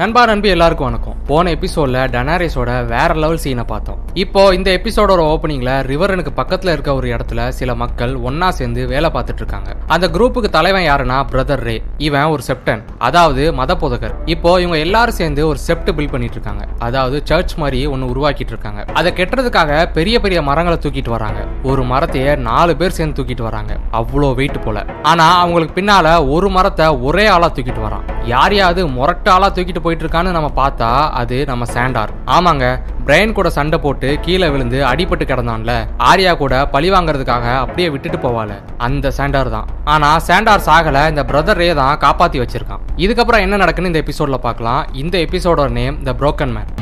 நண்பா நண்பி எல்லாருக்கும் வணக்கம் போன எபிசோட்ல டனாரிஸோட வேற லெவல் சீனை பார்த்தோம் இப்போ இந்த எபிசோடோட ஓப்பனிங்ல ரிவரனுக்கு பக்கத்துல இருக்க ஒரு இடத்துல சில மக்கள் ஒன்னா சேர்ந்து வேலை பார்த்துட்டு இருக்காங்க அந்த குரூப்புக்கு தலைவன் யாருன்னா பிரதர் ரே இவன் ஒரு செப்டன் அதாவது மத போதகர் இப்போ இவங்க எல்லாரும் சேர்ந்து ஒரு செப்ட் பில்ட் பண்ணிட்டு இருக்காங்க அதாவது சர்ச் மாதிரி ஒன்னு உருவாக்கிட்டு இருக்காங்க அதை கெட்டுறதுக்காக பெரிய பெரிய மரங்களை தூக்கிட்டு வராங்க ஒரு மரத்தையே நாலு பேர் சேர்ந்து தூக்கிட்டு வராங்க அவ்வளோ வெயிட் போல ஆனா அவங்களுக்கு பின்னால ஒரு மரத்தை ஒரே ஆளா தூக்கிட்டு வரான் யாரையாவது முரட்டு ஆளா தூக்கிட்டு போயிட்டு இருக்கான்னு நம்ம பார்த்தா அது நம்ம சாண்டார் ஆமாங்க பிரெயின் கூட சண்டை போட்டு கீழே விழுந்து அடிபட்டு கிடந்தான்ல ஆர்யா கூட பழி வாங்குறதுக்காக அப்படியே விட்டுட்டு போவால அந்த சாண்டார் தான் ஆனா சாண்டார் சாகல இந்த பிரதர் ரே தான் காப்பாத்தி வச்சிருக்கான் இதுக்கப்புறம் என்ன நடக்குன்னு இந்த எபிசோட்ல பார்க்கலாம் இந்த எபிசோடோட நேம் த புரோக்கன் மேன்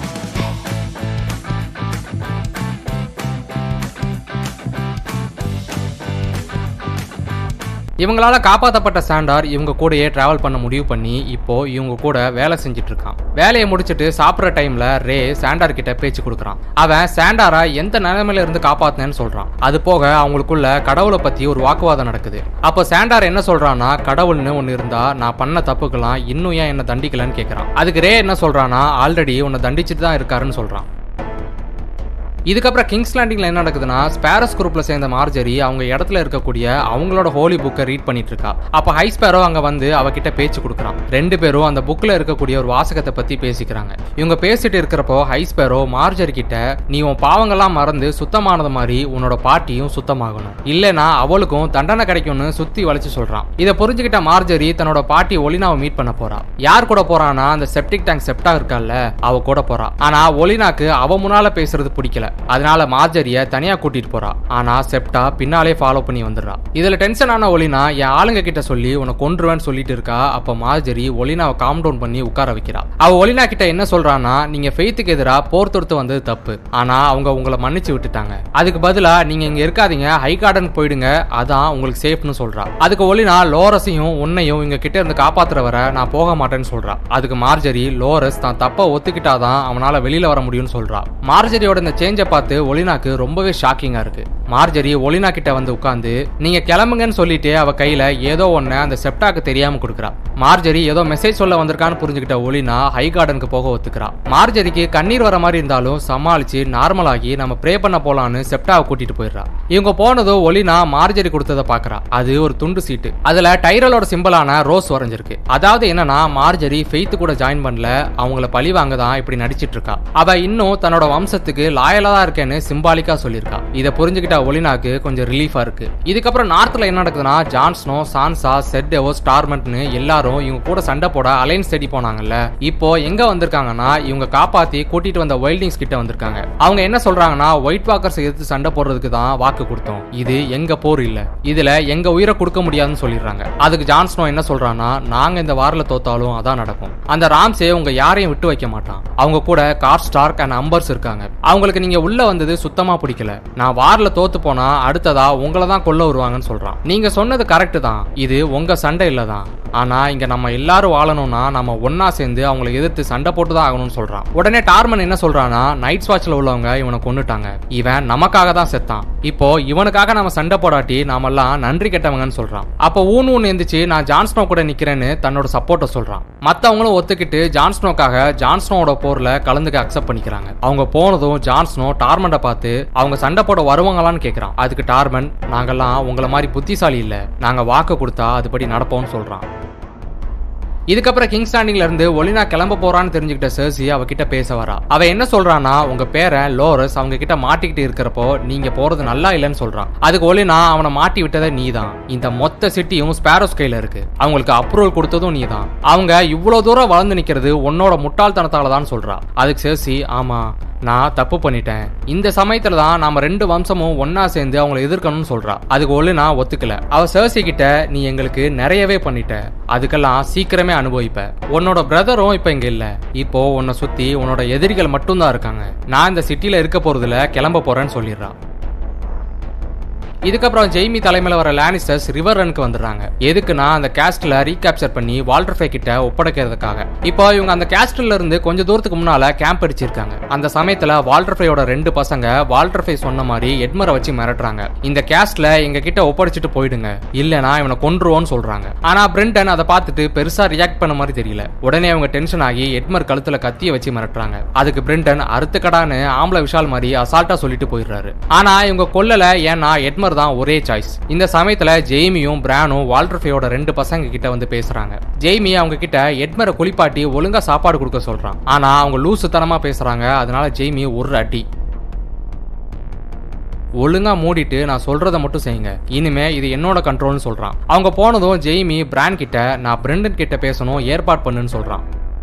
இவங்களால காப்பாற்றப்பட்ட சாண்டார் இவங்க கூடயே டிராவல் பண்ண முடிவு பண்ணி இப்போ இவங்க கூட வேலை செஞ்சுட்டு இருக்கான் வேலையை முடிச்சிட்டு சாப்பிட்ற டைம்ல ரே சாண்டார் கிட்ட பேச்சு கொடுக்குறான் அவன் சாண்டாரா எந்த நிலைமையில இருந்து காப்பாத்தினேன்னு சொல்றான் அது போக அவங்களுக்குள்ள கடவுளை பத்தி ஒரு வாக்குவாதம் நடக்குது அப்போ சாண்டார் என்ன சொல்றான்னா கடவுள்னு ஒன்னு இருந்தா நான் பண்ண தப்புக்கெல்லாம் இன்னும் ஏன் என்ன தண்டிக்கலன்னு கேட்கறான் அதுக்கு ரே என்ன சொல்றானா ஆல்ரெடி உன்னை தண்டிச்சுட்டு தான் இருக்காருன்னு சொல்றான் இதுக்கப்புறம் கிங்ஸ் லேண்டிங்ல என்ன நடக்குதுன்னா ஸ்பேரஸ் குரூப்ல சேர்ந்த மார்ஜரி அவங்க இடத்துல இருக்கக்கூடிய அவங்களோட ஹோலி புக்கை ரீட் பண்ணிட்டு இருக்கா அப்ப ஹை ஸ்பேரோ அங்க வந்து அவகிட்ட பேச்சு கொடுக்குறான் ரெண்டு பேரும் அந்த புக்ல இருக்கக்கூடிய ஒரு வாசகத்தை பத்தி பேசிக்கிறாங்க இவங்க பேசிட்டு இருக்கிறப்போ ஹை ஸ்பேரோ மார்ஜரி கிட்ட நீ உன் பாவங்கள்லாம் மறந்து சுத்தமானது மாதிரி உன்னோட பாட்டியும் சுத்தமாகணும் இல்லைனா அவளுக்கும் தண்டனை கிடைக்கும்னு சுத்தி வளைச்சு சொல்றான் இதை புரிஞ்சுக்கிட்ட மார்ஜரி தன்னோட பாட்டி ஒலினாவை மீட் பண்ண போறா யார் கூட போறானா அந்த செப்டிக் டேங்க் செப்டா இருக்கால அவ கூட போறா ஆனா ஒலினாக்கு அவ முன்னால பேசுறது பிடிக்கல அதனால மார்ஜரிய தனியா கூட்டிட்டு போறா ஆனா செப்டா பின்னாலே ஃபாலோ பண்ணி வந்துடுறா இதுல டென்ஷன் ஆன ஒலினா என் ஆளுங்க கிட்ட சொல்லி உன்னை கொன்றுவேன்னு சொல்லிட்டு இருக்கா அப்ப மார்ஜரி ஒலினாவை காம் டவுன் பண்ணி உட்கார வைக்கிறா அவ ஒலினா கிட்ட என்ன சொல்றான்னா நீங்க ஃபெய்த்துக்கு எதிராக போர் தொடுத்து வந்தது தப்பு ஆனா அவங்க உங்களை மன்னிச்சு விட்டுட்டாங்க அதுக்கு பதிலா நீங்க இங்க இருக்காதீங்க ஹை கார்டனுக்கு போயிடுங்க அதான் உங்களுக்கு சேஃப்னு சொல்றா அதுக்கு ஒலினா லோரஸையும் உன்னையும் இங்க கிட்ட இருந்து காப்பாத்துற வர நான் போக மாட்டேன்னு சொல்றா அதுக்கு மார்ஜரி லோரஸ் தான் தப்ப ஒத்துக்கிட்டாதான் அவனால வெளியில வர முடியும்னு சொல்றா மார்ஜரியோட இந்த சேஞ்சை பார்த்து ஒலினாக்கு ரொம்பவே ஷாக்கிங்கா இருக்கு மார்ஜரி ஒலினா கிட்ட வந்து உட்காந்து நீங்க கிளம்புங்கன்னு சொல்லிட்டு அவ கையில ஏதோ ஒண்ணு அந்த செப்டாக்கு தெரியாம கொடுக்குறா மார்ஜரி ஏதோ மெசேஜ் சொல்ல வந்திருக்கான்னு புரிஞ்சுக்கிட்ட ஒலினா ஹை கார்டனுக்கு போக ஒத்துக்கிறா மார்ஜரிக்கு கண்ணீர் வர மாதிரி இருந்தாலும் சமாளிச்சு நார்மல் ஆகி நம்ம ப்ரே பண்ண போலான்னு செப்டாவை கூட்டிட்டு போயிடுறா இவங்க போனதும் ஒலினா மார்ஜரி கொடுத்ததை பாக்குறா அது ஒரு துண்டு சீட்டு அதுல டைரலோட சிம்பிளான ரோஸ் வரைஞ்சிருக்கு அதாவது என்னன்னா மார்ஜரி ஃபெய்த் கூட ஜாயின் பண்ணல அவங்கள பழி வாங்க தான் இப்படி நடிச்சிட்டு இருக்கா அவ இன்னும் தன்னோட வம்சத்துக்கு லாயலா தான் இருக்கேன்னு சிம்பாலிக்கா சொல்லியிருக்கா இதை புரிஞ்சுக்கிட்ட ஒலினாக்கு கொஞ்சம் ரிலீஃபா இருக்கு இதுக்கப்புறம் நார்த்ல என்ன நடக்குதுன்னா ஜான்ஸ்னோ சான்சா செட்டெவோ ஸ்டார்மெண்ட்னு எல்லாரும் இவங்க கூட சண்டை போட அலைன்ஸ் தேடி போனாங்கல்ல இப்போ எங்க வந்திருக்காங்கன்னா இவங்க காப்பாத்தி கூட்டிட்டு வந்த வைல்டிங்ஸ் கிட்ட வந்திருக்காங்க அவங்க என்ன சொல்றாங்கன்னா ஒயிட் வாக்கர்ஸ் எதிர்த்து சண்டை போடுறதுக்கு தான் வாக்கு கொடுத்தோம் இது எங்க போர் இல்ல இதுல எங்க உயிரை கொடுக்க முடியாதுன்னு சொல்லிடுறாங்க அதுக்கு ஜான்ஸ்னோ என்ன சொல்றான்னா நாங்க இந்த வாரில தோத்தாலும் அதான் நடக்கும் அந்த ராம்சே உங்க யாரையும் விட்டு வைக்க மாட்டான் அவங்க கூட கார் ஸ்டார்க் அண்ட் அம்பர்ஸ் இருக்காங்க அவங்களுக்கு நீங்க உள்ள வந்தது சுத்தமா பிடிக்கல நான் வாரில் தோத்து போனா அடுத்ததா உங்களை தான் கொல்ல வருவாங்கன்னு சொல்றான் நீங்க சொன்னது கரெக்ட் தான் இது உங்க சண்டை இல்ல தான் ஆனா இங்க நம்ம எல்லாரும் வாழணும்னா நம்ம ஒன்னா சேர்ந்து அவங்களை எதிர்த்து சண்டை போட்டு தான் ஆகணும்னு சொல்றான் உடனே டார்மன் என்ன சொல்றானா நைட் வாட்ச்ல உள்ளவங்க இவனை கொண்டுட்டாங்க இவன் நமக்காக தான் செத்தான் இப்போ இவனுக்காக நம்ம சண்டை போடாட்டி நாமெல்லாம் நன்றி கெட்டவங்கன்னு சொல்றான் அப்போ ஊன் ஊன் எந்திரிச்சு நான் ஜான்ஸ்னோ கூட நிக்கிறேன்னு தன்னோட சப்போர்ட்டை சொல்றான் மத்தவங்களும் ஒத்துக்கிட்டு ஜான்ஸ்னோக்காக ஜான்ஸ்னோட போர்ல கலந்துக்க அக்செப்ட் பண்ணிக்கிறாங்க அவங்க போனதும் ஜான்ஸ்னோ டார்மண்டை பார்த்து அவங்க சண்டை போட வருவாங்களான்னு கேட்கறான் அதுக்கு டார்மன் நாங்கெல்லாம் உங்களை மாதிரி புத்திசாலி இல்ல நாங்க வாக்கு கொடுத்தா அதுபடி நடப்போம்னு சொல்றான் இதுக்கப்புறம் கிங் ஸ்டாண்டிங்ல இருந்து ஒலினா கிளம்ப போறான்னு தெரிஞ்சுக்கிட்ட சர்சி அவகிட்ட பேச வரா அவ என்ன சொல்றானா உங்க பேரன் லோரஸ் அவங்க கிட்ட மாட்டிக்கிட்டு இருக்கிறப்போ நீங்க போறது நல்லா இல்லைன்னு சொல்றான் அதுக்கு ஒலினா அவனை மாட்டி விட்டதே நீதான் இந்த மொத்த சிட்டியும் ஸ்பேரோஸ் கையில இருக்கு அவங்களுக்கு அப்ரூவல் கொடுத்ததும் நீதான் அவங்க இவ்வளவு தூரம் வளர்ந்து நிக்கிறது உன்னோட முட்டாள்தனத்தால தான் சொல்றா அதுக்கு சர்சி ஆமா நான் தப்பு பண்ணிட்டேன் இந்த சமயத்துல தான் நாம ரெண்டு வம்சமும் ஒன்னா சேர்ந்து அவங்களை எதிர்க்கணும்னு சொல்றா அதுக்கு ஒல்லு நான் ஒத்துக்கல அவ சர்சி கிட்ட நீ எங்களுக்கு நிறையவே பண்ணிட்ட அதுக்கெல்லாம் சீக்கிரமே அனுபவிப்ப உன்னோட பிரதரும் இப்ப இங்க இல்ல இப்போ உன்னை சுத்தி உன்னோட எதிரிகள் மட்டும்தான் இருக்காங்க நான் இந்த சிட்டில இருக்க போறதுல கிளம்ப போறேன்னு சொல்லிடுறா இதுக்கப்புறம் ஜெய்மி தலைமையில வர லானிஸ்டர்ஸ் ரிவர் ரனுக்கு வந்துடுறாங்க எதுக்குன்னா அந்த கேஸ்ட்ல ரீகேப்சர் பண்ணி வால்டர் ஃபே கிட்ட ஒப்படைக்கிறதுக்காக இப்போ இவங்க அந்த கேஸ்ட்ல இருந்து கொஞ்சம் தூரத்துக்கு முன்னால கேம்ப் அடிச்சிருக்காங்க அந்த சமயத்துல வால்டர் ஃபேயோட ரெண்டு பசங்க வால்டர் ஃபே சொன்ன மாதிரி எட்மரை வச்சு மிரட்டுறாங்க இந்த கேஸ்ட்ல எங்க கிட்ட ஒப்படைச்சிட்டு போயிடுங்க இல்லனா இவனை கொன்றுவோன்னு சொல்றாங்க ஆனா பிரெண்டன் அதை பார்த்துட்டு பெருசா ரியாக்ட் பண்ண மாதிரி தெரியல உடனே அவங்க டென்ஷன் ஆகி எட்மர் கழுத்துல கத்திய வச்சு மிரட்டுறாங்க அதுக்கு பிரெண்டன் அறுத்து கடான்னு ஆம்பளை விஷால் மாதிரி அசால்ட்டா சொல்லிட்டு போயிடுறாரு ஆனா இவங்க கொல்லல ஏன்னா எட்மர் தான் ஒரே சாய்ஸ் இந்த சமயத்துல ஜெய்மியும் பிரானும் வால்டர் ஃபேயோட ரெண்டு பசங்க கிட்ட வந்து பேசுறாங்க ஜெய்மி அவங்க கிட்ட எட்மரை குளிப்பாட்டி ஒழுங்கா சாப்பாடு கொடுக்க சொல்றான் ஆனா அவங்க லூசுத்தனமா பேசுறாங்க அதனால ஜெய்மி ஒரு அடி ஒழுங்கா மூடிட்டு நான் சொல்றத மட்டும் செய்யுங்க இனிமே இது என்னோட கண்ட்ரோல்னு சொல்றான் அவங்க போனதும் ஜெய்மி பிராண்ட் கிட்ட நான் பிரெண்டன் கிட்ட பேசணும் ஏற்பாடு பண்ணுன்னு சொல்றான்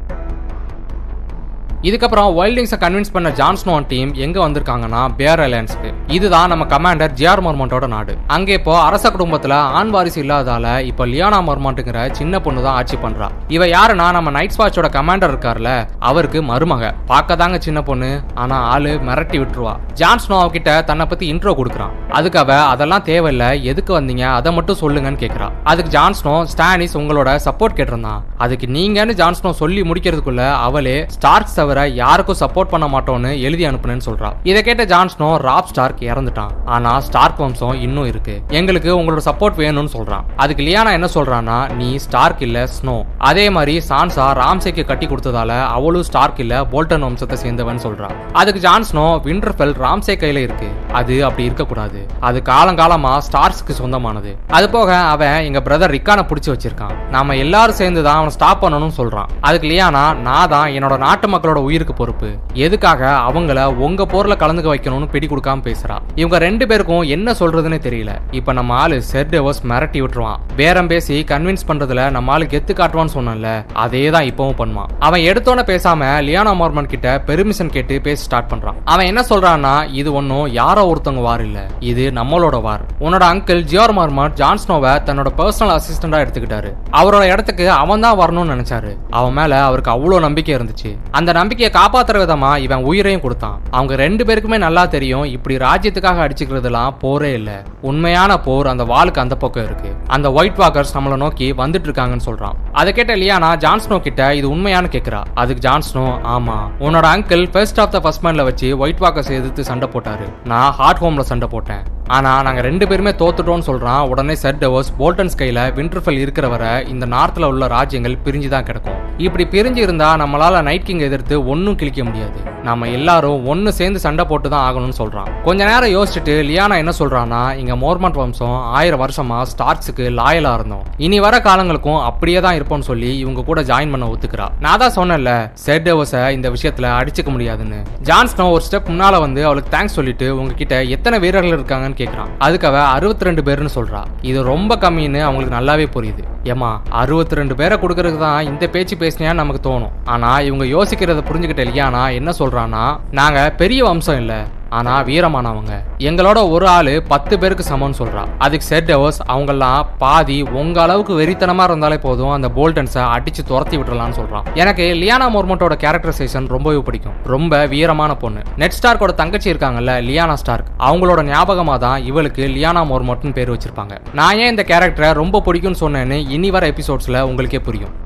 இதுக்கப்புறம் வைல்டிங்ஸை கன்வின்ஸ் பண்ண ஜான்ஸ்னோன் டீம் எங்க வந்திருக்காங்கன்னா பேர் அலையன்ஸ்க்கு இதுதான் நம்ம கமாண்டர் ஜிஆர் மர்மண்டோட நாடு அங்க இப்போ அரச குடும்பத்துல ஆண் வாரிசு இல்லாதால இப்போ லியானா மர்மண்ட்டுங்கிற சின்ன பொண்ணு தான் ஆட்சி பண்றா இவ யாருன்னா நம்ம நைட் வாட்சோட கமாண்டர் இருக்கார்ல அவருக்கு மருமக பார்க்க தாங்க சின்ன பொண்ணு ஆனா ஆளு மிரட்டி விட்டுருவா ஜான்ஸ்னோ அவகிட்ட தன்னை பத்தி இன்ட்ரோ கொடுக்குறான் அதுக்கு அவ அதெல்லாம் தேவையில்ல எதுக்கு வந்தீங்க அதை மட்டும் சொல்லுங்கன்னு கேக்குறா அதுக்கு ஜான்ஸ்னோ ஸ்டானிஸ் உங்களோட சப்போர்ட் கேட்டிருந்தான் அதுக்கு நீங்கன்னு ஜான்ஸ்னோ சொல்லி முடிக்கிறதுக்குள்ள அவளே ஸ்டார்க்ஸ் தவிர யாருக்கும் சப்போர்ட் பண்ண மாட்டோம்னு எழுதி அனுப்புனேன்னு சொல்றா இதை கேட்ட ஜான்ஸ்னோ ராப் ஸ்டார்க் இறந்துட்டான் ஆனா ஸ்டார்க் வம்சம் இன்னும் இருக்கு எங்களுக்கு உங்களோட சப்போர்ட் வேணும்னு சொல்றான் அதுக்கு லியானா என்ன சொல்றான்னா நீ ஸ்டார்க் இல்ல ஸ்னோ அதே மாதிரி சான்சா ராம்சேக்கு கட்டி கொடுத்ததால அவளும் ஸ்டார்க் இல்ல போல்டன் வம்சத்தை சேர்ந்தவன் சொல்றா அதுக்கு ஜான்ஸ்னோ விண்டர்ஃபெல் ராம்சே கையில இருக்கு அது அப்படி இருக்கக்கூடாது அது காலங்காலமா ஸ்டார்ஸ்க்கு சொந்தமானது அது போக அவன் எங்க பிரதர் ரிக்கான பிடிச்சு வச்சிருக்கான் நாம எல்லாரும் சேர்ந்து தான் அவனை ஸ்டாப் பண்ணணும்னு சொல்றான் அதுக்கு லியானா நான் தான் என்னோட நாட்டு மக்களோட உயிருக்கு பொறுப்பு எதுக்காக அவங்கள உங்க போர்ல கலந்துக்க வைக்கணும்னு பிடி கொடுக்காம பேசுறா இவங்க ரெண்டு பேருக்கும் என்ன சொல்றதுன்னு தெரியல இப்ப நம்ம ஆளு செர்டெவஸ் மிரட்டி விட்டுருவான் பேரம் பேசி கன்வின்ஸ் பண்றதுல நம்ம ஆளு கெத்து காட்டுவான்னு சொன்னல அதே தான் இப்பவும் பண்ணுவான் அவன் எடுத்தோன்னே பேசாம லியானா மார்மன் கிட்ட பெர்மிஷன் கேட்டு பேச ஸ்டார்ட் பண்றான் அவன் என்ன சொல்றான்னா இது ஒன்னும் யாரோ ஒருத்தவங்க வார் இல்ல இது நம்மளோட வார் உன்னோட அங்கிள் ஜியோர் மார்மன் ஜான்ஸ்னோவை தன்னோட பர்சனல் அசிஸ்டண்டா எடுத்துக்கிட்டாரு அவரோட இடத்துக்கு அவன் தான் வரணும்னு நினைச்சாரு அவன் மேல அவருக்கு அவ்வளவு நம்பிக்கை இருந்துச்சு அந்த நம்பிக்கையை காப்பாத்துற விதமா இவன் உயிரையும் கொடுத்தான் அவங்க ரெண்டு பேருக்குமே நல்லா தெரியும் இப்படி ராஜ்யத்துக்காக அடிச்சுக்கிறதுலாம் போரே இல்ல உண்மையான போர் அந்த வாளுக்கு அந்த பக்கம் இருக்கு அந்த ஒயிட் வாக்கர்ஸ் நம்மளை நோக்கி வந்துட்டு இருக்காங்கன்னு சொல்றான் அதை கேட்ட லியானா ஜான்ஸ்னோ கிட்ட இது உண்மையானு கேக்குறா அதுக்கு ஜான்ஸ்னோ ஆமா உன்னோட uncle first of the first மேன்ல வச்சு ஒயிட் வாக்கர்ஸ் எதிர்த்து சண்டை போட்டாரு நான் ஹார்ட் ஹோம்ல சண்டை போட்டேன் ஆனா நாங்க ரெண்டு பேருமே தோத்துட்டோம்னு சொல்றான் உடனே செட் டெவர்ஸ் போல்டன்ஸ் கையில விண்டர்ஃபெல் இருக்கிற வரை இந்த நார்த்ல உள்ள ராஜ்யங்கள் பிரிஞ்சு தான் கிடக்கும் இப்படி பிரிஞ்சு இருந்தா நம்மளால நைட் கிங் எதிர்த்து ஒன்னும் கிழிக்க முடியாது நாம எல்லாரும் ஒன்னு சேர்ந்து சண்டை போட்டு தான் ஆகணும்னு சொல்றான் கொஞ்ச நேரம் யோசிச்சுட்டு லியானா என்ன சொல்றான்னா இங்க மோர்மண்ட் வம்சம் ஆயிரம் வருஷமா ஸ்டார்க்ஸுக்கு லாயலா இருந்தோம் இனி வர காலங்களுக்கும் அப்படியே தான் இருப்போம்னு சொல்லி இவங்க கூட ஜாயின் பண்ண ஒத்துக்கிறா நான் தான் சொன்னேன்ல செட் டெவர்ஸ இந்த விஷயத்துல அடிச்சுக்க முடியாதுன்னு ஜான்ஸ்னோ ஒரு ஸ்டெப் முன்னால வந்து அவளுக்கு தேங்க்ஸ் சொல்லிட்டு உங்ககிட்ட எத்தனை வீரர்கள் இருக்காங்கன்னு கேக்குறான் அதுக்கு அவ அறுபத்தி ரெண்டு பேர்னு சொல்றா இது ரொம்ப கம்மின்னு அவங்களுக்கு நல்லாவே புரியுது ஏமா அறுபத்தி ரெண்டு பேரை கொடுக்கறதுக்கு தான் இந்த பேச்சு பேசினியா நமக்கு தோணும் ஆனா இவங்க யோசிக்கிறத புரிஞ்சுக்கிட்ட இல்லையானா என்ன சொல்றான்னா நாங்க பெரிய வம்சம் இல்ல ஆனா வீரமானவங்க எங்களோட ஒரு ஆளு பத்து பேருக்கு சமம்னு சொல்றா அதுக்கு செட் டெவர்ஸ் அவங்கெல்லாம் பாதி உங்க அளவுக்கு வெறித்தனமா இருந்தாலே போதும் அந்த போல்டன்ஸை அடிச்சு துரத்தி விட்டுறலாம்னு சொல்றான் எனக்கு லியானா மோர்மோட்டோட கேரக்டரைசேஷன் ரொம்பவே பிடிக்கும் ரொம்ப வீரமான பொண்ணு நெட் ஸ்டார்க்கோட தங்கச்சி இருக்காங்கல்ல லியானா ஸ்டார்க் அவங்களோட ஞாபகமா தான் இவளுக்கு லியானா மோர்மோட்னு பேர் வச்சிருப்பாங்க நான் ஏன் இந்த கேரக்டரை ரொம்ப பிடிக்கும்னு சொன்னேன்னு இனி வர எபிசோட்ஸ்ல உங்களுக்கே புரியும்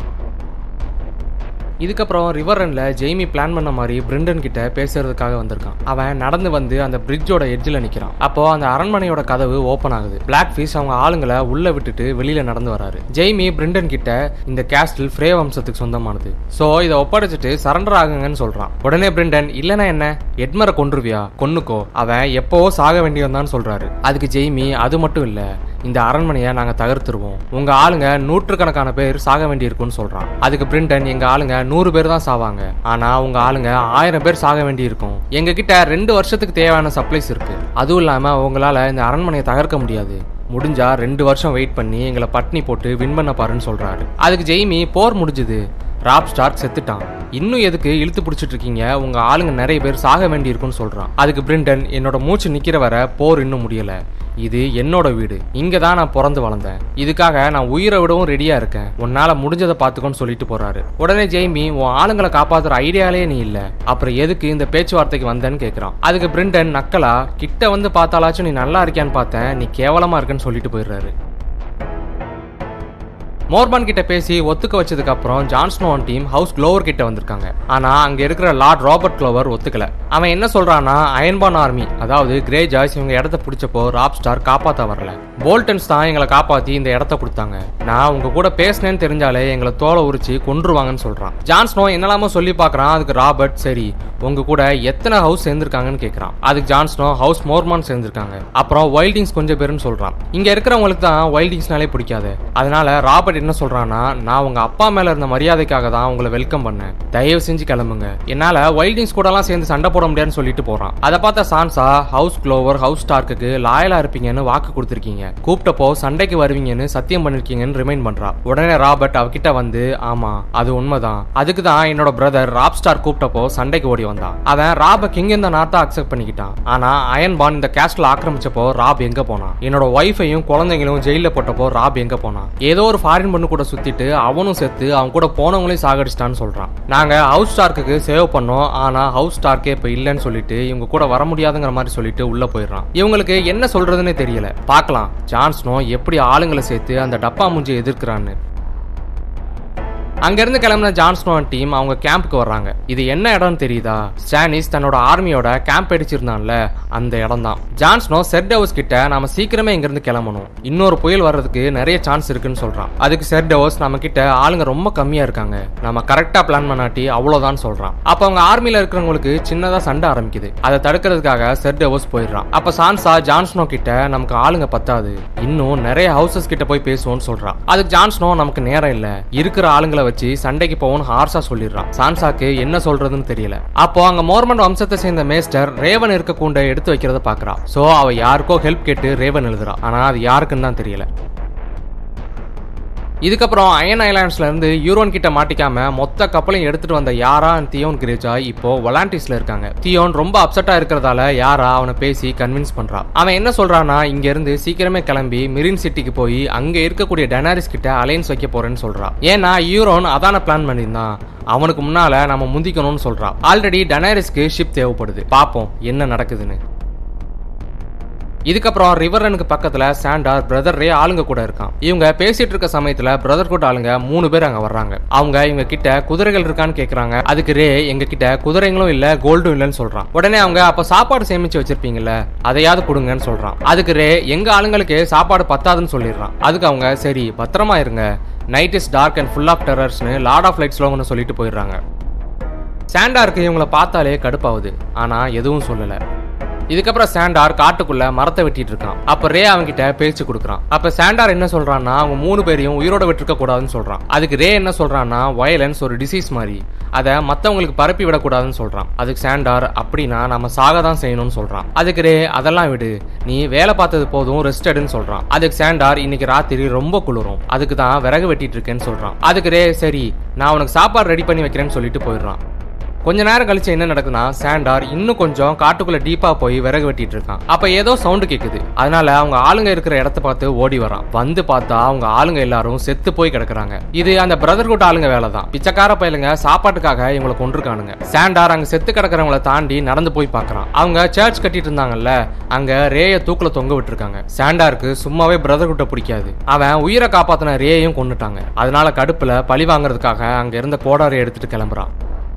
இதுக்கப்புறம் ரிவர் ரன்ல ஜெய்மி பிளான் பண்ண மாதிரி பிரிண்டன் கிட்ட பேசுறதுக்காக வந்திருக்கான் அவன் நடந்து வந்து அந்த பிரிட்ஜோட எட்ஜில் நிக்கிறான் அப்போ அந்த அரண்மனையோட கதவு ஓப்பன் ஆகுது பிளாக் ஃபிஷ் அவங்க ஆளுங்களை உள்ள விட்டுட்டு வெளியில நடந்து வராரு ஜெய்மி பிரிண்டன் கிட்ட இந்த கேஸ்டில் ஃப்ரே வம்சத்துக்கு சொந்தமானது சோ இதை ஒப்படைச்சிட்டு சரண்டர் ஆகுங்கன்னு சொல்றான் உடனே பிரிண்டன் இல்லனா என்ன எட்மரை கொன்றுவியா கொன்னுக்கோ அவன் எப்பவோ சாக வேண்டியவன் சொல்றாரு அதுக்கு ஜெய்மி அது மட்டும் இல்ல இந்த அரண்மனையை நாங்க தகர்த்துருவோம் உங்க ஆளுங்க நூற்றுக்கணக்கான பேர் சாக வேண்டியிருக்கும்னு சொல்றான் அதுக்கு பிரிண்டன் எங்க ஆளுங்க நூறு பேர் தான் சாவாங்க ஆனா உங்க ஆளுங்க ஆயிரம் பேர் சாக வேண்டியிருக்கும் எங்க கிட்ட ரெண்டு வருஷத்துக்கு தேவையான சப்ளைஸ் இருக்கு அதுவும் இல்லாம உங்களால இந்த அரண்மனையை தகர்க்க முடியாது முடிஞ்சா ரெண்டு வருஷம் வெயிட் பண்ணி எங்களை பட்னி போட்டு வின் பண்ண பாருன்னு சொல்றாரு அதுக்கு ஜெய்மி போர் முடிஞ்சுது ராப் ஸ்டார்க் செத்துட்டான் இன்னும் எதுக்கு இழுத்து பிடிச்சிட்டு இருக்கீங்க உங்க ஆளுங்க நிறைய பேர் சாக வேண்டி இருக்குன்னு சொல்றான் அதுக்கு பிரிண்டன் என்னோட மூச்சு நிக்கிற வரை போர் இன்னும் முடியல இது என்னோட வீடு இங்க தான் நான் பிறந்து வளர்ந்தேன் இதுக்காக நான் உயிரை விடவும் ரெடியா இருக்கேன் உன்னால முடிஞ்சதை பாத்துக்கோன்னு சொல்லிட்டு போறாரு உடனே ஜெய்மி உன் ஆளுங்களை காப்பாத்துற ஐடியாலே நீ இல்ல அப்புறம் எதுக்கு இந்த பேச்சுவார்த்தைக்கு வந்தேன்னு கேக்குறான் அதுக்கு பிரிண்டன் நக்கலா கிட்ட வந்து பார்த்தாலாச்சும் நீ நல்லா இருக்கியான்னு பார்த்தேன் நீ கேவலமா இருக்குன்னு சொல்லிட்டு போயிடுறாரு மோர்பான் கிட்ட பேசி ஒத்துக்க வச்சதுக்கு அப்புறம் ஜான்ஸ்னோன் டீம் ஹவுஸ் க்ளோவர் கிட்ட வந்திருக்காங்க ஆனா அங்க இருக்கிற லார்ட் ராபர்ட் க்ளோவர் ஒத்துக்கல அவன் என்ன சொல்றான்னா அயன்பான் ஆர்மி அதாவது கிரே ஜாய்ஸ் இவங்க இடத்த பிடிச்சப்போ ராப் ஸ்டார் காப்பாத்த வரல போல்டன்ஸ் தான் எங்களை காப்பாத்தி இந்த இடத்த கொடுத்தாங்க நான் உங்க கூட பேசினேன்னு தெரிஞ்சாலே எங்களை தோலை உரிச்சு கொன்றுவாங்கன்னு சொல்றான் ஜான்ஸ்னோ என்னெல்லாமோ சொல்லி பார்க்கறான் அதுக்கு ராபர்ட் சரி உங்க கூட எத்தனை ஹவுஸ் சேர்ந்திருக்காங்கன்னு கேக்குறான் அதுக்கு ஜான்ஸ்னோ ஹவுஸ் மோர்மான் சேர்ந்திருக்காங்க அப்புறம் வைல்டிங்ஸ் கொஞ்சம் பேருன்னு சொல்றான் இங்க இருக்கிறவங்களுக்கு தான் வைல்டிங்ஸ்னாலே பிடிக்காது அதனால ராபர்ட் என்ன சொல்றான்னா நான் உங்க அப்பா மேல இருந்த மரியாதைக்காக தான் உங்களை வெல்கம் பண்ணேன் தயவு செஞ்சு கிளம்புங்க என்னால வைல்டிங்ஸ் கூட எல்லாம் சேர்ந்து சண்டை போட முடியாதுன்னு சொல்லிட்டு போறான் அதை பார்த்த சான்சா ஹவுஸ் க்ளோவர் ஹவுஸ் ஸ்டார்க்குக்கு லாயலா இருப்பீங்கன்னு வாக்கு கொடுத்திருக்கீங்க கூப்பிட்டப்போ சண்டைக்கு வருவீங்கன்னு சத்தியம் பண்ணிருக்கீங்கன்னு ரிமைண்ட் பண்றா உடனே ராபர்ட் அவகிட்ட வந்து ஆமா அது உண்மைதான் அதுக்கு தான் என்னோட பிரதர் ராப் ஸ்டார் கூப்பிட்டப்போ சண்டைக்கு ஓடி வந்தான் அவன் ராப கிங் இந்த நாட்டை அக்செப்ட் பண்ணிக்கிட்டான் ஆனா அயன் பான் இந்த கேஸ்ட்ல ஆக்கிரமிச்சப்போ ராப் எங்க போனான் என்னோட ஒய்ஃபையும் குழந்தைங்களும் ஜெயில போட்டப்போ ராப் எங்க போனான் ஏதோ ஒரு ஃபாரின் பொண்ணு கூட சுத்திட்டு அவனும் செத்து அவன் கூட போனவங்களையும் சாகடிச்சிட்டான்னு சொல்றான் நாங்க ஹவுஸ் ஸ்டார்க்கு சேவ் பண்ணோம் ஆனா ஹவுஸ் ஸ்டார்க்கே இப்ப இல்லைன்னு சொல்லிட்டு இவங்க கூட வர முடியாதுங்கிற மாதிரி சொல்லிட்டு உள்ள போயிடுறான் இவங்களுக்கு என்ன சொல்றதுன்னே தெரியல பார்க்கலாம் ஜான்ஸ்னோ எப்படி ஆளுங்களை சேர்த்து அந்த டப்பா மூஞ்சி எதிர்க்கிறான்னு அங்கிருந்து கிளம்பின ஜான்ஸ்னோ டீம் அவங்க கேம்புக்கு வர்றாங்க இது என்ன இடம்னு தெரியுதா ஸ்டானிஸ் தன்னோட ஆர்மியோட கேம்ப் அடிச்சிருந்தான்ல அந்த இடம் தான் ஜான்ஸ்னோ செட் ஹவுஸ் கிட்ட நாம சீக்கிரமே இங்கிருந்து கிளம்பணும் இன்னொரு புயல் வர்றதுக்கு நிறைய சான்ஸ் இருக்குன்னு சொல்றான் அதுக்கு செட் ஹவுஸ் நம்ம கிட்ட ஆளுங்க ரொம்ப கம்மியா இருக்காங்க நம்ம கரெக்டா பிளான் பண்ணாட்டி அவ்வளவுதான் சொல்றான் அப்ப அவங்க ஆர்மில இருக்கிறவங்களுக்கு சின்னதா சண்டை ஆரம்பிக்குது அதை தடுக்கிறதுக்காக செட் ஹவுஸ் போயிடுறான் அப்ப சான்சா ஜான்ஸ்னோ கிட்ட நமக்கு ஆளுங்க பத்தாது இன்னும் நிறைய ஹவுசஸ் கிட்ட போய் பேசுவோம்னு சொல்றான் அதுக்கு ஜான்ஸ்னோ நமக்கு நேரம் இல்ல இருக்கிற ஆளுங்களை வச்சு சண்டைக்கு போவோம்னு ஹார்ஸா சொல்லிடுறான் சான்சாக்கு என்ன சொல்றதுன்னு தெரியல அப்போ அங்க மோர்மன் வம்சத்தை சேர்ந்த மேஸ்டர் ரேவன் இருக்க கூண்டை எடுத்து வைக்கிறத பாக்குறா சோ அவ யாருக்கோ ஹெல்ப் கேட்டு ரேவன் எழுதுறா ஆனா அது யாருக்குன்னு தான் தெரியல இதுக்கப்புறம் அயன் ஐலாண்ட்ஸ்ல இருந்து யூரோன் கிட்ட மாட்டிக்காம மொத்த கப்பலையும் எடுத்துட்டு வந்த யாரா and தியோன் கிரேஜா இப்போ வலாண்டிஸ்ல இருக்காங்க தியோன் ரொம்ப அப்செட்டா இருக்கிறதால யாரா அவனை பேசி கன்வின்ஸ் பண்றான் அவன் என்ன சொல்றான்னா இங்க இருந்து சீக்கிரமே கிளம்பி மிரின் சிட்டிக்கு போய் அங்க இருக்கக்கூடிய டெனாரிஸ் கிட்ட அலைன்ஸ் வைக்க போறேன்னு சொல்றான் ஏன்னா யூரோன் அதான பிளான் பண்ணியிருந்தான் அவனுக்கு முன்னால நம்ம முந்திக்கணும்னு சொல்றான் ஆல்ரெடி டெனாரிஸ்க்கு ஷிப் தேவைப்படுது பாப்போம் என்ன நடக்குதுன்னு இதுக்கப்புறம் ரிவரனுக்கு பக்கத்துல சாண்டார் பிரதர் ரே ஆளுங்க கூட இருக்கான் இவங்க பேசிட்டு இருக்க சமயத்துல பிரதர்ஹுட் ஆளுங்க மூணு பேர் அங்க வர்றாங்க அவங்க இவங்க கிட்ட குதிரைகள் இருக்கான்னு கேக்குறாங்க அதுக்கு ரே எங்க கிட்ட குதிரைங்களும் இல்ல கோல்டும் இல்லன்னு சொல்றான் உடனே அவங்க அப்ப சாப்பாடு சேமிச்சு வச்சிருப்பீங்கல்ல அதையாவது கொடுங்கன்னு சொல்றான் அதுக்கு ரே எங்க ஆளுங்களுக்கு சாப்பாடு பத்தாதுன்னு சொல்லிடுறான் அதுக்கு அவங்க சரி பத்திரமா இருங்க night is dark and full of டெரர்ஸ்னு லார்ட் ஆஃப் லைட் ஸ்லோகன்னு சொல்லிட்டு போயிடுறாங்க சாண்டாருக்கு இவங்கள பார்த்தாலே கடுப்பாகுது ஆனா எதுவும் சொல்லல இதுக்கப்புறம் சாண்டார் காட்டுக்குள்ள மரத்தை வெட்டிட்டு இருக்கான் அப்ப ரே அவன்கிட்ட பேச்சு கொடுக்குறான் அப்ப சாண்டார் என்ன சொல்றான்னா அவங்க மூணு பேரையும் உயிரோட விட்டுருக்க கூடாதுன்னு சொல்றான் அதுக்கு ரே என்ன சொல்றான்னா வயலன்ஸ் ஒரு டிசீஸ் மாதிரி அதை மத்தவங்களுக்கு பரப்பி விடக்கூடாதுன்னு சொல்றான் அதுக்கு சாண்டார் அப்படின்னா நம்ம சாக தான் செய்யணும்னு சொல்றான் அதுக்கு ரே அதெல்லாம் விடு நீ வேலை பார்த்தது போதும் ரெஸ்ட் எடுன்னு சொல்றான் அதுக்கு சாண்டார் இன்னைக்கு ராத்திரி ரொம்ப குளிரும் அதுக்கு தான் விறகு வெட்டிட்டு இருக்கேன்னு சொல்றான் அதுக்கு ரே சரி நான் உனக்கு சாப்பாடு ரெடி பண்ணி வைக்கிறேன்னு சொல்லிட்டு போயிடுறான் கொஞ்ச நேரம் கழிச்சு என்ன நடக்குதுன்னா சாண்டார் இன்னும் கொஞ்சம் காட்டுக்குள்ள டீப்பா போய் விறகு வெட்டிட்டு இருக்கான் அப்ப ஏதோ சவுண்டு கேக்குது அதனால அவங்க ஆளுங்க இருக்கிற இடத்த பார்த்து ஓடி வரான் வந்து பார்த்தா அவங்க ஆளுங்க எல்லாரும் செத்து போய் கிடக்குறாங்க இது அந்த பிரதர்ஹுட் ஆளுங்க வேலை தான் பிச்சைக்கார பயலுங்க சாப்பாட்டுக்காக இவங்களை கொண்டிருக்கானுங்க சாண்டார் அங்க செத்து கிடக்குறவங்கள தாண்டி நடந்து போய் பார்க்கறான் அவங்க சர்ச் கட்டிட்டு இருந்தாங்கல்ல அங்க ரேய தூக்குல தொங்க விட்டுருக்காங்க சாண்டாருக்கு சும்மாவே பிரதர்ஹுட்டை பிடிக்காது அவன் உயிரை காப்பாத்தின ரேயையும் கொண்டுட்டாங்க அதனால கடுப்புல பழி வாங்குறதுக்காக அங்க இருந்த கோடாரை எடுத்துட்டு கிளம்புறான்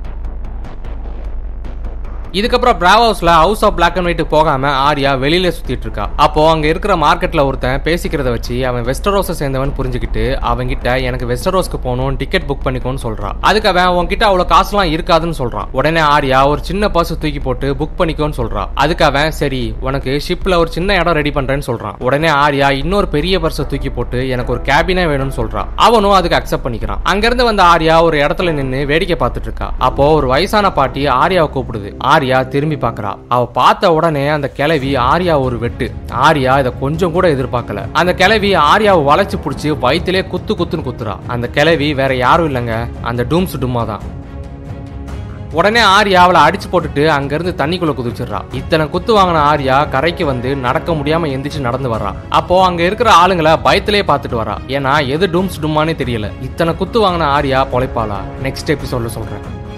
இதுக்கப்புறம் பிராவோஸ்ல house of black and white போகாம ஆர்யா வெளியில சுத்திட்டு இருக்கா அப்போ அங்க இருக்கிற மார்க்கெட்ல ஒருத்தன் பேசிக்கிறத வச்சு அவன் வெஸ்டரோஸை சேர்ந்தவன் புரிஞ்சுக்கிட்டு அவன்கிட்ட எனக்கு வெஸ்டரோஸ்க்கு போகணும் டிக்கெட் புக் பண்ணிக்கோன்னு சொல்றான் அதுக்கு அவன் உன்கிட்ட அவ்வளவு காசுலாம் இருக்காதுன்னு சொல்றான் உடனே ஆர்யா ஒரு சின்ன பர்ஸ் தூக்கி போட்டு புக் பண்ணிக்கோன்னு சொல்றான் அதுக்கு அவன் சரி உனக்கு ஷிப்ல ஒரு சின்ன இடம் ரெடி பண்றேன்னு சொல்றான் உடனே ஆர்யா இன்னொரு பெரிய பர்ஸை தூக்கி போட்டு எனக்கு ஒரு கேபினே வேணும்னு சொல்றான் அவனும் அதுக்கு அக்செப்ட் பண்ணிக்கிறான் அங்கிருந்து வந்த ஆர்யா ஒரு இடத்துல நின்னு வேடிக்கை பார்த்துட்டு இருக்கா அப்போ ஒரு வயசான பாட்டி ஆர்யாவை கூப்பிடுது ஆர்யா ஆர்யா திரும்பி பார்க்கறா அவ பார்த்த உடனே அந்த கிழவி ஆர்யா ஒரு வெட்டு ஆர்யா இதை கொஞ்சம் கூட எதிர்பார்க்கல அந்த கிழவி ஆர்யாவை வளைச்சு பிடிச்சி வயித்திலே குத்து குத்துன்னு குத்துறா அந்த கிழவி வேற யாரும் இல்லைங்க அந்த டூம்ஸ் டும்மா தான் உடனே ஆர்யா அவளை அடிச்சு போட்டுட்டு அங்கிருந்து தண்ணிக்குள்ள குதிச்சிடுறா இத்தனை குத்து வாங்கின ஆர்யா கரைக்கு வந்து நடக்க முடியாம எந்திரிச்சு நடந்து வர்றா அப்போ அங்க இருக்கிற ஆளுங்களை பயத்திலே பார்த்துட்டு வரா ஏன்னா எது டூம்ஸ் டும்மானே தெரியல இத்தனை குத்து வாங்கின ஆர்யா பொழைப்பாளா நெக்ஸ்ட் எபிசோட்ல சொல்றேன்